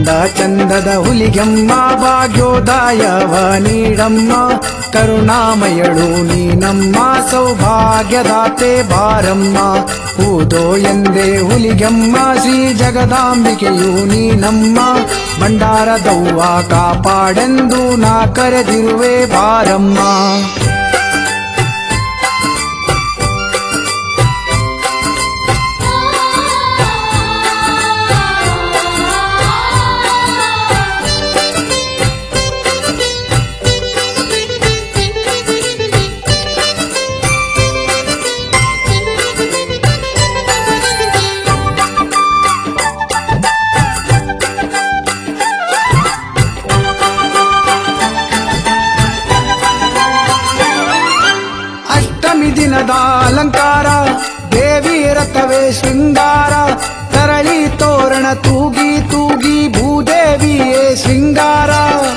ಅಂದ ಚಂದದ ಹುಲಿಗೆಮ್ಮ ಭಾಗ್ಯೋದಯವ ನೀಡಮ್ಮ ಕರುಣಾಮಯಳು ನೀನಮ್ಮ ಸೌಭಾಗ್ಯದಾತೆ ಬಾರಮ್ಮ ಹೂದೋ ಎಂದೇ ಹುಲಿಗೆಮ್ಮ ಶ್ರೀ ಜಗದಾಂಬಿಕೆಯು ನೀನಮ್ಮ ಭಂಡಾರದವ್ವ ಕಾಪಾಡೆಂದು ನಾ ಕರೆದಿರುವೆ ಬಾರಮ್ಮ ಅಷ್ಟಮಿ ದಿನದ ಅಲಂಕಾರ ದೇವಿ ರಥವೇ ಶೃಂಗಾರ ತರಳಿ ತೋರಣ ತೂಗಿ ತೂಗಿ ಭೂದೇವಿಯೇ ಶೃಂಗಾರ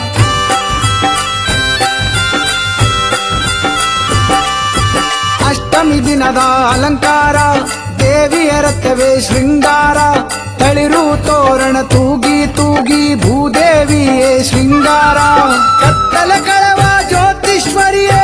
ಅಷ್ಟಮಿ ದಿನದ ಅಲಂಕಾರ ದೇವಿಯ ರಥವೇ ಶೃಂಗಾರ ತಳಿರು ತೋರಣ ತೂಗಿ ತೂಗಿ ಭೂದೇವಿಯೇ ಶೃಂಗಾರ ಕತ್ತಲ ಕಳವ ಜ್ಯೋತಿಷ್ವರಿಯೇ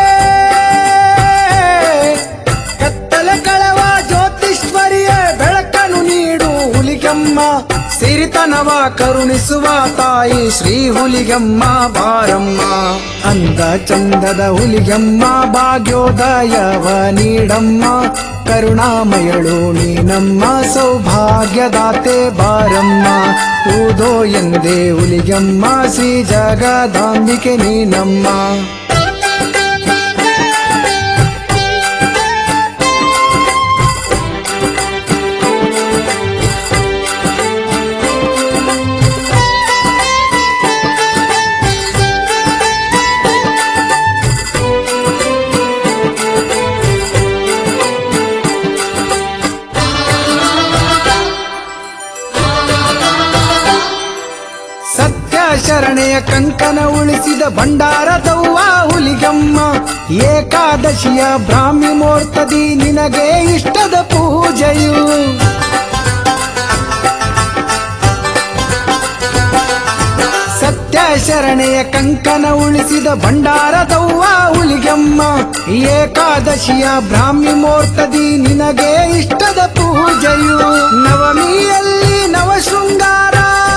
ಕತ್ತಲ ಕಳವ ಜ್ಯೋತಿಷ್ವರಿಯೇ ಬೆಳಕನ್ನು ನೀಡು ಹುಲಿಗಮ್ಮ ಸಿರಿತನವ ಕರುಣಿಸುವ ತಾಯಿ ಶ್ರೀ ಹುಲಿಗಮ್ಮ ಬಾರಮ್ಮ ಅಂದ ಚಂದದ ಹುಲಿಗಮ್ಮ ಭಾಗ್ಯೋದಯವ ನೀಡಮ್ಮ ಕರುಣಾಮಯಳು ನೀನಮ್ಮ ಸೌಭಾಗ್ಯದಾತೆ ಬಾರಮ್ಮ ಊದೋ ಎಂದೇ ಹುಲಿಗಮ್ಮ ಶ್ರೀ ಜಗದಾಂಬಿಕೆ ನೀನಮ್ಮ ಸತ್ಯ ಶರಣೆಯ ಕಂಕನ ಉಳಿಸಿದ ಭಂಡಾರದವ್ವ ಹುಲಿಗಮ್ಮ ಏಕಾದಶಿಯ ಬ್ರಾಹ್ಮಿ ಮುಹೂರ್ತದಿ ನಿನಗೆ ಇಷ್ಟದ ಪೂಜೆಯು ಸತ್ಯ ಶರಣೆಯ ಕಂಕನ ಉಳಿಸಿದ ಭಂಡಾರದವ್ವ ಹುಲಿಗಮ್ಮ ಏಕಾದಶಿಯ ಬ್ರಾಹ್ಮಿ ಮುಹೂರ್ತದಿ ನಿನಗೆ ಇಷ್ಟದ ಪೂಜೆಯು ನವಮಿಯಲ್ಲಿ ನವ ಶೃಂಗಾರ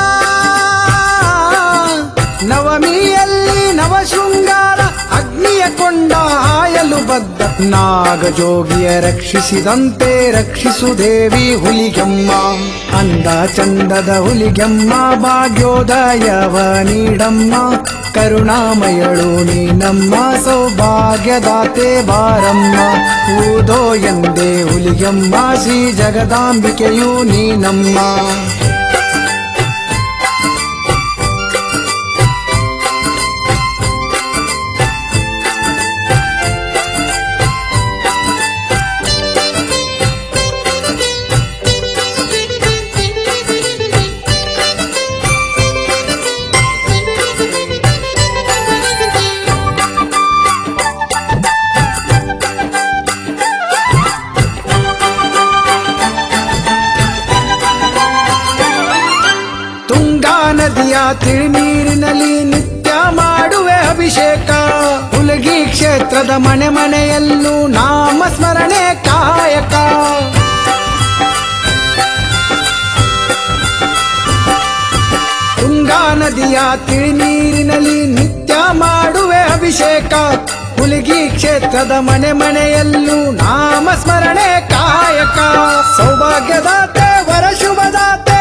ನವಮಿಯಲ್ಲಿ ನವ ಶೃಂಗಾರ ಅಗ್ನಿಯ ಕೊಂಡ ಹಾಯಲು ಬದ್ಧ ನಾಗಜೋಗಿಯ ರಕ್ಷಿಸಿದಂತೆ ರಕ್ಷಿಸು ದೇವಿ ಹುಲಿಗೆಮ್ಮ ಅಂದ ಚಂದದ ಹುಲಿಗೆಮ್ಮ ಭಾಗ್ಯೋದಯವ ನೀಡಮ್ಮ ಕರುಣಾಮಯಳು ನೀನಮ್ಮ ಸೌಭಾಗ್ಯದಾತೆ ಬಾರಮ್ಮ ಊದೋ ಎಂದೇ ಹುಲಿಗೆಮ್ಮ ಶ್ರೀ ಜಗದಾಂಬಿಕೆಯು ನೀನಮ್ಮ ತುಂಗಾ ನದಿಯ ತಿರುನೀರಿನಲ್ಲಿ ನಿತ್ಯ ಮಾಡುವೆ ಅಭಿಷೇಕ ಹುಲಗಿ ಕ್ಷೇತ್ರದ ಮನೆ ಮನೆಯಲ್ಲೂ ನಾಮ ಸ್ಮರಣೆ ಕಾಯಕ ತುಂಗಾ ನದಿಯ ತಿರುನೀರಿನಲ್ಲಿ ನಿತ್ಯ ಮಾಡುವೆ ಅಭಿಷೇಕ ಹುಲಿಗಿ ಕ್ಷೇತ್ರದ ಮನೆ ಮನೆಯಲ್ಲೂ ನಾಮ ಸ್ಮರಣೆ ಕಾಯಕ ಸೌಭಾಗ್ಯದಾತೆ ವರ ಶುಭದಾತೆ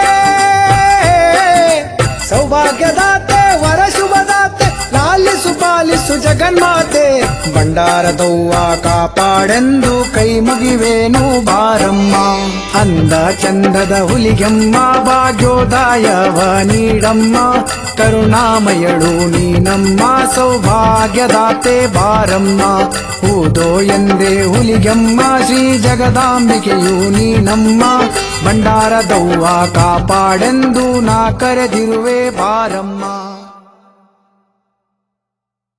ಸೌಭಾಗ್ಯದಾತೆ ವರ ಶುಭದಾತೆ ಲಾಲಿಸು ಪಾಲಿಸು ಜಗನ್ಮಾತೆ ಭಂಡಾರದವ್ವ ಕಾಪಾಡೆಂದು ಕೈ ಮುಗಿವೇನು ಬಾರಮ್ಮ ಅಂದ ಚಂದದ ಹುಲಿಗೆಮ್ಮ ಭಾಗ್ಯೋದಯವ ನೀಡಮ್ಮ ಕರುಣಾಮಯಳು ನೀನಮ್ಮ ಸೌಭಾಗ್ಯದಾತೆ ಬಾರಮ್ಮ ಹೂದೋ ಎಂದೇ ಹುಲಿಗೆಮ್ಮ ಶ್ರೀ ಜಗದಾಂಬಿಕೆಯು ನೀನಮ್ಮ ಭಂಡಾರದವ್ವ ಕಾಪಾಡೆಂದು ನಾ ಕರೆದಿರುವೆ ಬಾರಮ್ಮ